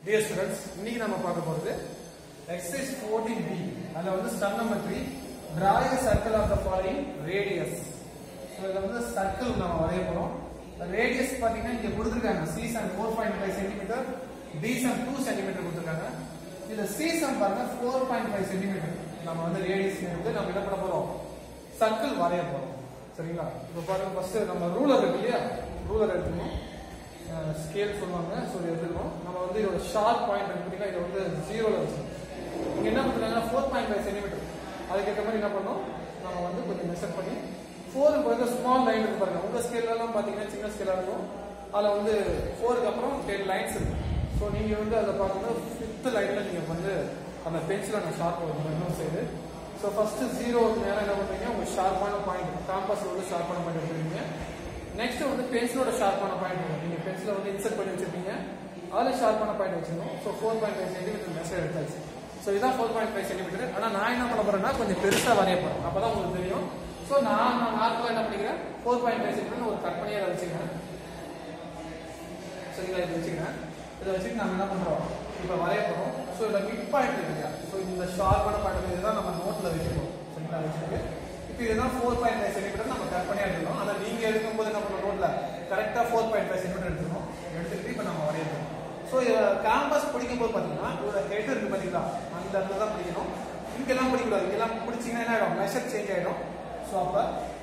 dear students இன்னைக்கு நம்ம பார்க்க போறது எக்ஸசைஸ் 14 பி அதுல வந்து sum number three draw a circle of the following radius so இதுல வந்து சர்க்கிள் நம்ம வரைய போறோம் ரேடியஸ் பாத்தீங்கன்னா இங்க கொடுத்துருக்காங்க C sum four point five centimetre B sum two centimetre கொடுத்துருக்காங்க இதுல சி சம் பாருங்க ஃபோர் பாயிண்ட் ஃபைவ் சென்டிமீட்டர் நம்ம வந்து ரேடியஸ் இருந்து நம்ம என்ன பண்ண போறோம் சர்க்கிள் வரைய போறோம் சரிங்களா இப்போ பாருங்க ஃபர்ஸ்ட் நம்ம ரூலர் இருக்கு இல்லையா ரூலர் எடுத்துக்கணும் ஸ்கேல் சொல்லுவாங்க ஸோ இது எடுத்துக்கணும் நம்ம வந்து இதோட ஷார்ப் பாயிண்ட் பார்த்தீங்கன்னா இதை வந்து ஜீரோல வச்சு இங்க என்ன பண்ணுறாங்கன்னா ஃபோர் பாயிண்ட் ஃபைவ் சென்டிமீட்டர் அதுக்கேற்ற மாதிரி என்ன பண்ணணும் நம்ம வந்து கொஞ்சம் மெஷர் பண்ணி ஃபோர் வந்து ஸ்மால் லைன் இருக்கு பாருங்க உங்க ஸ்கேல்லாம் பார்த்தீங்கன்னா சின்ன ஸ்கேலாக இருக்கும் அதில் வந்து ஃபோருக்கு அப்புறம் டென் லைன்ஸ் இருக்கு ஸோ நீங்கள் வந்து அதை பார்க்கும்போது ஃபிஃப்த் லைனில் நீங்கள் வந்து அந்த பென்சிலை நான் ஷார்ப் பண்ணணும் இன்னொரு சைடு ஸோ ஃபர்ஸ்ட் ஜீரோ நேரம் என்ன பண்ணுறீங்க உங்க ஷார்ப்பான பாயிண்ட் காம்பஸ் வந்து ஷார்ப்பான பாயிண்ட் எடுத்துருக்கீங்க நெக்ஸ்ட் வந்து பென்சிலோட ஷார்ப்பான பாயிண்ட் வரும் நீங்க பென்சிலை வந்து இன்சர்ட் பண்ணி வச்சிருப்பீங்க அதில் ஷார்ப்பான பாயிண்ட் வச்சிருந்தோம் so four point five centimetre measure எடுத்தாச்சு ஸோ இதான் ஃபோர் பாயிண்ட் ஃபைவ் சென்டிமீட்டர் ஆனால் நான் என்ன பண்ண போறேன்னா கொஞ்சம் பெருசாக வரைய போறேன் அப்பதான் உங்களுக்கு தெரியும் ஸோ நான் நான் நார்மலாக என்ன பண்ணிக்கிறேன் ஃபோர் பாயிண்ட் ஃபைவ் சென்டிமீட்டர் ஒரு கற்பனையை அதை வச்சுக்கிறேன் சரிங்களா இதை வச்சுக்கிறேன் இதை வச்சுட்டு நம்ம என்ன பண்றோம் இப்போ வரைய போறோம் ஸோ இதில் மிட் பாயிண்ட் இருக்கு ஸோ இந்த ஷார்ப்பான பாயிண்ட் இதுதான் நம்ம நோட்ல வைக்கணும் சரிங்களா வச்சுட்டு இப்போ இதுதான் ஃபோர் பாயிண்ட் ஃபைவ் சென்டிமீட்டர் நம்ம கற்பனையாக எடுக்கணும் ஆனால் நீங்க எடுக்கும்போது என்ன பண்ணணும் நோட்ல கரெக்டாக ஃபோர் பாயிண்ட் ஃபைவ் சென்டிமீட்டர் எடுத்துக்கணும் எடுத்துக்கிட்டு இப்போ நம்ம வரையணும் ஸோ கேம்பஸ் பிடிக்கும் போது பார்த்தீங்கன்னா இதோட ஹெட் இருக்கு பார்த்தீங்களா அந்த இடத்துல தான் பிடிக்கணும் இங்கெல்லாம் பிடிக்கக்கூடாது இங்கெல்லாம் பிடிச்சிங்கன்னா என்ன ஆகிடும் மெஷர் சேஞ்ச் ஆகிடும் ஸோ அப்போ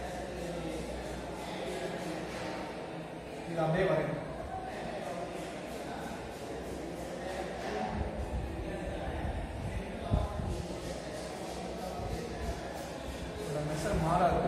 இது அப்படியே வரையணும் இதோட மெஷர் மாறாது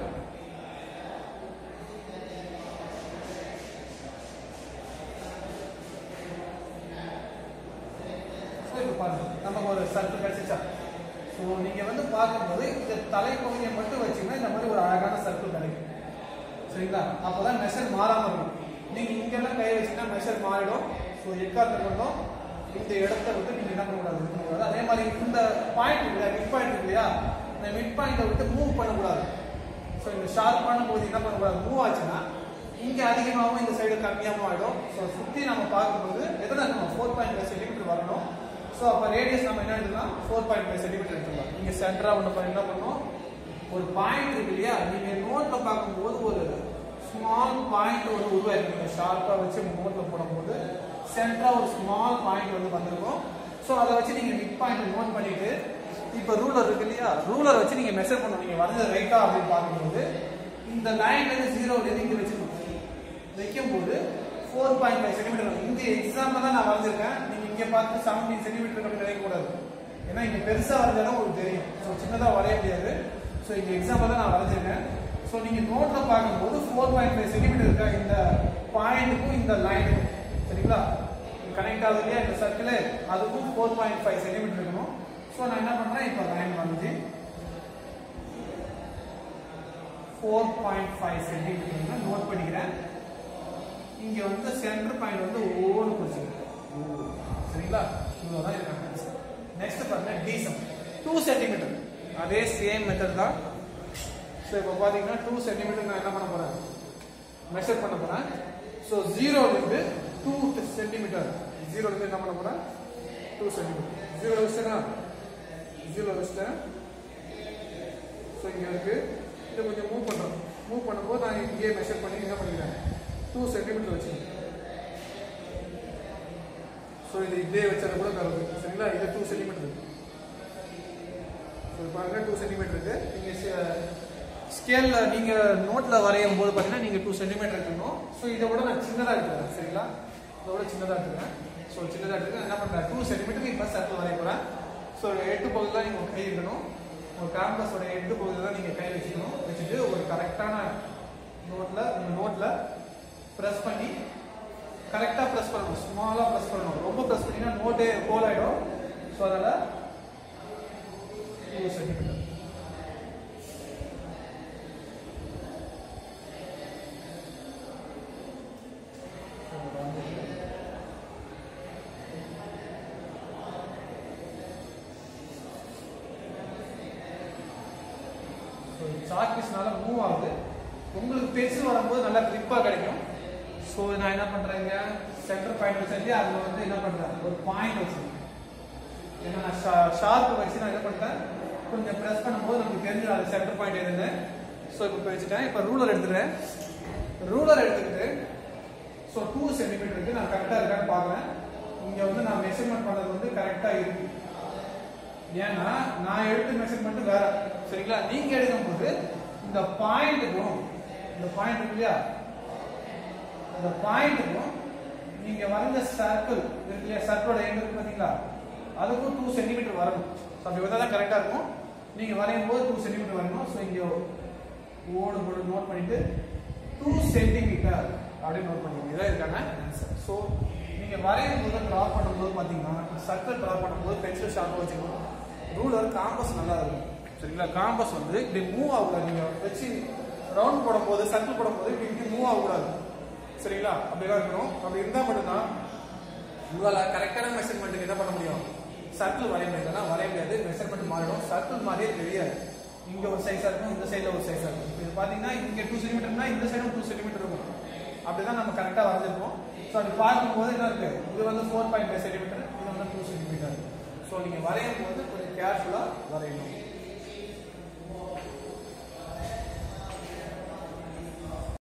ஸோ இப்போ பாருங்க நமக்கு ஒரு சர்க்கிள் கிடைச்சிச்சா ஸோ நீங்கள் வந்து பார்க்கும்போது இந்த தலைப்பகுதியை மட்டும் வச்சீங்கன்னா இந்த மாதிரி ஒரு அழகான சர்க்கிள் கிடைக்கும் சரிங்களா அப்போதான் மெஷர் மாறாமல் இருக்கும் நீங்கள் இங்கெல்லாம் கை வச்சீங்கன்னா மெஷர் மாறிடும் ஸோ எக்காரத்தை கொண்டும் இந்த இடத்த விட்டு நீங்கள் என்ன பண்ணக்கூடாது இது பண்ணக்கூடாது அதே மாதிரி இந்த பாயிண்ட் இல்லையா மிட் பாயிண்ட் இருக்கு இல்லையா இந்த மிட் பாயிண்ட்டை விட்டு மூவ் பண்ணக்கூடாது ஸோ இந்த ஷார்ப்பான போது என்ன பண்ணக்கூடாது மூவ் ஆச்சுன்னா இங்கே அதிகமாகவும் இந்த சைடு கம்மியாகவும் ஆகிடும் ஸோ சுற்றி நம்ம பார்க்கும்போது எத்தனை இருக்கணும் ஃபோர் பாயிண்ட் ஃபைவ் சென்டிமீட்டர் வரணும் ஸோ அப்போ ரேடியஸ் நம்ம என்ன எடுத்துக்கலாம் ஃபோர் பாயிண்ட் ஃபைவ் சென்டிமீட்டர் எடுத்துக்கலாம் இங்கே சென்டராக ஒன்று பண்ணி என்ன பண்ணணும் ஒரு பாயிண்ட் இருக்கு இல்லையா நீங்கள் நோட்டில் பார்க்கும்போது ஒரு ஸ்மால் பாயிண்ட் ஒன்று உருவாயிருக்கு நீங்கள் ஷார்ப்பாக வச்சு உங்கள் நோட்டில் போடும்போது சென்டராக ஒரு ஸ்மால் பாயிண்ட் வந்து வந்திருக்கும் ஸோ அதை வச்சு நீங்கள் மிட் பாயிண்ட் நோட் பண்ணிட்டு இப்போ ரூலர் இருக்கு இல்லையா ரூலர் வச்சு நீங்கள் மெஷர் பண்ணணும் நீங்கள் வரைஞ்சது ரைட்டா அப்படின்னு பார்க்கும்போது இந்த லைன்லேருந்து ஜீரோலேருந்து இங்கே வச்சுக்கணும் வைக்கும்போது ஃபோர் பாயிண்ட் ஃபைவ் சென்டிமீட்டர் இந்த எக்ஸாம்பிள் தான் நான் வரைஞ்சிருக்கேன் நீங்கள் இங்கே பார்த்து செவன்டீன் சென்டிமீட்டர் அப்படி நினைக்கக்கூடாது ஏன்னா இங்கே பெருசாக வரைஞ்சாலும் உங்களுக்கு தெரியும் ஸோ சின்னதாக வரைய முடியாது ஸோ இங்கே எக்ஸாம்பிள் தான் நான் வரைஞ்சிருக்கேன் ஸோ நீங்கள் நோட்டில் பார்க்கும்போது ஃபோர் பாயிண்ட் ஃபைவ் சென்டிமீட்டர் இருக்கா இந்த பாயிண்ட்டுக்கும் இந்த லைனுக்கும் சரிங்களா கனெக்ட் ஆகுது இல்லையா இந்த சர்க்கிள் அதுக்கும் ஃபோர் பாயிண்ட் ஃபைவ் சென்டிமீட்டர் இருக்கணும் ஸோ நான் என்ன பண்ணுறேன் இப்போ லைன் வந்து four point five centimetre note பண்ணிக்கிறேன் இங்க வந்து சென்டர் பாயிண்ட் வந்து ஓன்னு குறிச்சிருக்கு சரிங்களா இவ்வளவுதான் இருக்காங்க நெக்ஸ்ட் பாருங்க டீசம் டூ சென்டிமீட்டர் அதே சேம் மெத்தட் தான் ஸோ இப்போ பார்த்தீங்கன்னா டூ சென்டிமீட்டர் நான் என்ன பண்ண போறேன் மெஷர் பண்ண போறேன் ஸோ ஜீரோலேருந்து டூ சென்டிமீட்டர் ஜீரோலேருந்து என்ன பண்ண போறேன் டூ சென்டிமீட்டர் ஜீரோ வச்சுட்டேனா ஜீரோ வச்சுட்டேன் ஸோ இங்கே இருக்கு இதை கொஞ்சம் மூவ் பண்ணுறோம் மூவ் பண்ணும்போது நான் இங்கேயே மெஷர் பண்ணி என்ன பண்ணிக்கிறேன் டூ சென்டிமீட்டர் வச்சுக்கோங்க ஸோ இது இதே வச்சா கூட தருது சரிங்களா இது டூ சென்டிமீட்டர் இருக்கு ஸோ பாருங்க டூ சென்டிமீட்டர் இருக்கு நீங்கள் ஸ்கேலில் நீங்கள் நோட்டில் வரையும் போது பார்த்தீங்கன்னா நீங்கள் டூ சென்டிமீட்டர் இருக்கணும் ஸோ இதை விட நான் சின்னதாக எடுத்துக்கிறேன் சரிங்களா இதை விட சின்னதாக எடுத்துக்கிறேன் ஸோ சின்னதாக எடுத்துக்கிறேன் என்ன பண்ணுறேன் டூ சென்டிமீட்டர் இப்போ சர்க்கிள் வரைய போகிறேன் ஸோ எட்டு பகுதியில் நீங்கள் கை இருக்கணும் உங்கள் கேம்பஸோட எட்டு பகுதியில் தான் நீங்கள் கை வச்சுக்கணும் வச்சுட்டு ஒரு கரெக்டான நோட்டில் உங்கள் நோட்டில் ப்ரெஸ் பண்ணி கரெக்டாக ப்ரெஸ் பண்ணணும் ஸ்மாலாக ப்ரெஸ் பண்ணணும் ரொம்ப ப்ரெஸ் பண்ணிங்கன்னா நோட்டே ஹோல் ஆகிடும் ஸோ அதனால் டூ சென்டிமீட்டர் சாக் பீஸ்னால மூவ் ஆகுது உங்களுக்கு பென்சில் வரும்போது நல்லா கிரிப்பாக கிடைக்கும் ஸோ நான் என்ன பண்ணுறேங்க சென்டர் பாயிண்ட் வச்சு அதில் வந்து என்ன பண்ணுறேன் ஒரு பாயிண்ட் வச்சு ஏன்னா நான் ஷார்ப் வச்சு நான் என்ன பண்ணிட்டேன் கொஞ்சம் ப்ரெஸ் பண்ணும்போது நமக்கு தெரிஞ்சிடும் அது சென்டர் பாயிண்ட் எதுன்னு ஸோ இப்போ வச்சுட்டேன் இப்போ ரூலர் எடுத்துக்கிறேன் ரூலர் எடுத்துக்கிட்டு ஸோ டூ சென்டிமீட்டருக்கு நான் கரெக்டாக இருக்கான்னு பார்க்குறேன் இங்கே வந்து நான் மெஷர்மெண்ட் பண்ணது வந்து கரெக்டாக இருக்கு ஏன்னா நான் எடுத்த மெஷர்மெண்ட் வேற சரிங்களா நீங்க எடுக்கும்போது இந்த பாயிண்ட்டுக்கும் இந்த பாயிண்ட் இருக்கு இல்லையா இந்த பாயிண்ட்டுக்கும் நீங்க வரைஞ்ச சர்க்கிள் இருக்கு இல்லையா சர்க்கிளோட எங்க இருக்கு பாத்தீங்களா அதுக்கும் டூ சென்டிமீட்டர் வரணும் ஸோ அப்படி வந்தால் தான் கரெக்டாக இருக்கும் நீங்கள் வரையும் போது டூ சென்டிமீட்டர் வரணும் ஸோ இங்கே ஓடு போட்டு நோட் பண்ணிட்டு டூ சென்டிமீட்டர் அப்படின்னு நோட் பண்ணிக்கோங்க இதான் இதுக்கான ஆன்சர் ஸோ நீங்கள் வரையும் போது ட்ரா பண்ணும்போது பார்த்தீங்கன்னா சர்க்கிள் ட்ரா பண்ணும்போது பென்சில் ஷார்ப் வச்சுக்கணும் ரூலர் காம்பஸ் நல்லா இருக்கும் சரிங்களா காம்பஸ் வந்து இப்படி மூவ் ஆகக்கூடாது நீங்கள் வச்சு ரவுண்ட் போடும்போது சர்க்கிள் போடும்போது இப்படி இப்படி மூவ் ஆகக்கூடாது சரிங்களா அப்படிலாம் இருக்கணும் அப்படி இருந்தால் மட்டும்தான் உங்களால் கரெக்டான மெஷர்மெண்ட்டுக்கு என்ன பண்ண முடியும் சர்க்கிள் வரைய முடியாதுன்னா வரைய முடியாது மெஷர்மெண்ட் மாறிடும் சர்க்கிள் மாதிரியே தெரியாது இங்க ஒரு சைஸா இருக்கும் இந்த சைடுல ஒரு சைஸா இருக்கும் இப்போ இது பாத்தீங்கன்னா இங்க டூ சென்டிமீட்டர்னா இந்த சைடும் டூ சென்டிமீட்டர் இருக்கும் அப்படிதான் நம்ம கரெக்டா வரைஞ்சிருப்போம் ஸோ அது பார்க்கும்போது என்ன இருக்கு இது வந்து ஃபோர் பாயிண்ட் ஃபைவ் சென்டிமீட்டர் இது வந்து டூ சென்டிமீட்டர் ஸோ நீங்க வரையும் போது கொஞ்சம் கேர்ஃபுல்லா